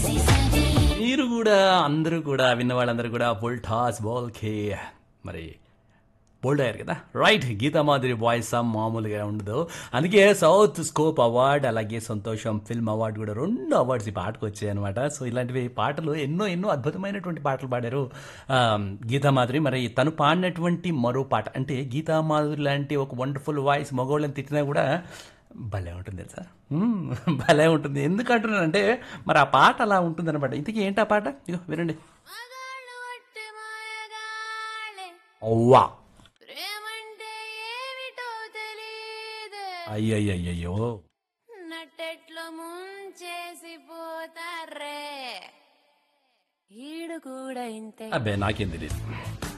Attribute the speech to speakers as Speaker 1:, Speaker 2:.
Speaker 1: మీరు కూడా అందరూ కూడా విన్న వాళ్ళందరూ కూడా ఫుల్ టాస్ బాల్ కే మరి బోల్డ్ అయ్యారు కదా రైట్ గీతా మాధురి వాయిస్ మామూలుగా ఉండదు అందుకే సౌత్ స్కోప్ అవార్డ్ అలాగే సంతోషం ఫిల్మ్ అవార్డు కూడా రెండు అవార్డ్స్ ఈ పాటకు వచ్చాయి అనమాట సో ఇలాంటివి పాటలు ఎన్నో ఎన్నో అద్భుతమైనటువంటి పాటలు పాడారు ఆ, గీతా మాధురి మరి తను పాడినటువంటి మరో పాట అంటే గీతా మాధురి లాంటి ఒక వండర్ఫుల్ వాయిస్ మగవాళ్ళని తిట్టినా కూడా భలే ఉంటుంది తెలుసా మ్మ్, భలే ఉంటుంది ఎందుకు అంటున్నానంటే మరి ఆ పాట అలా ఉంటుంది అనమాట ఇంతకీ ఏంటి ఆ పాట ఇగో వినండి
Speaker 2: మగాళ్ళు వట్టి మాయగాళ్ళే
Speaker 1: అవ్వా
Speaker 2: ప్రేమంటే ఏమిటో తెలియదే
Speaker 1: అయ్యయ్యయ్యో
Speaker 2: నట్టెట్లో ముంచేసి పోతారే ఈడు కూడా ఇంతే
Speaker 1: అబ్బే నాకేం తెలియదు